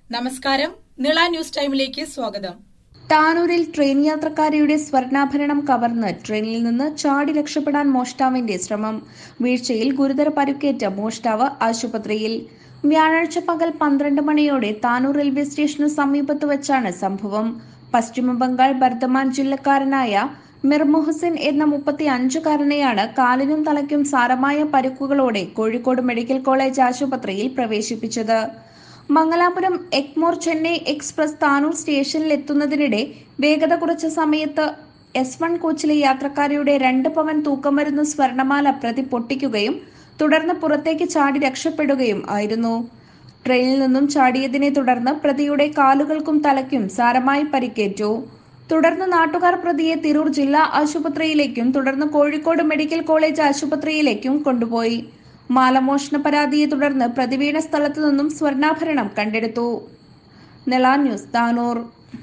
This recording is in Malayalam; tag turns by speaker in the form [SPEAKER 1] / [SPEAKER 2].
[SPEAKER 1] നമസ്കാരം നിള ന്യൂസ് ടൈമിലേക്ക് സ്വാഗതം
[SPEAKER 2] താനൂരിൽ ട്രെയിൻ യാത്രക്കാരിയുടെ സ്വർണ്ണാഭരണം കവർന്ന് ട്രെയിനിൽ നിന്ന് ചാടി രക്ഷപ്പെടാൻ മോഷ്ടാവിന്റെ ശ്രമം വീഴ്ചയിൽ ഗുരുതര പരുക്കേറ്റ മോഷ്ടാവ് ആശുപത്രിയിൽ വ്യാഴാഴ്ച പകൽ പന്ത്രണ്ട് മണിയോടെ താനൂർ റെയിൽവേ സ്റ്റേഷന് സമീപത്ത് വെച്ചാണ് സംഭവം പശ്ചിമ ബംഗാൾ ബർദ്ധമാൻ ജില്ലക്കാരനായ മിർ മുഹസിൻ എന്ന മുപ്പത്തി അഞ്ചുകാരനെയാണ് കാലിനും തലയ്ക്കും സാരമായ പരുക്കുകളോടെ കോഴിക്കോട് മെഡിക്കൽ കോളേജ് ആശുപത്രിയിൽ പ്രവേശിപ്പിച്ചത് മംഗലാപുരം എഗ്മോർ ചെന്നൈ എക്സ്പ്രസ് താനൂർ സ്റ്റേഷനിൽ എത്തുന്നതിനിടെ വേഗത കുറച്ച സമയത്ത് എസ് വൺ കോച്ചിലെ യാത്രക്കാരിയുടെ രണ്ട് പവൻ തൂക്കം വരുന്ന സ്വർണമാല പ്രതി പൊട്ടിക്കുകയും തുടർന്ന് പുറത്തേക്ക് ചാടി രക്ഷപ്പെടുകയും ആയിരുന്നു ട്രെയിനിൽ നിന്നും ചാടിയതിനെ തുടർന്ന് പ്രതിയുടെ കാലുകൾക്കും തലയ്ക്കും സാരമായി പരിക്കേറ്റു തുടർന്ന് നാട്ടുകാർ പ്രതിയെ തിരൂർ ജില്ലാ ആശുപത്രിയിലേക്കും തുടർന്ന് കോഴിക്കോട് മെഡിക്കൽ കോളേജ് ആശുപത്രിയിലേക്കും കൊണ്ടുപോയി മാലമോഷണ പരാതിയെ തുടർന്ന് പ്രതിവീണ സ്ഥലത്തു നിന്നും സ്വർണ്ണാഭരണം കണ്ടെടുത്തു നില ന്യൂസ് താനൂർ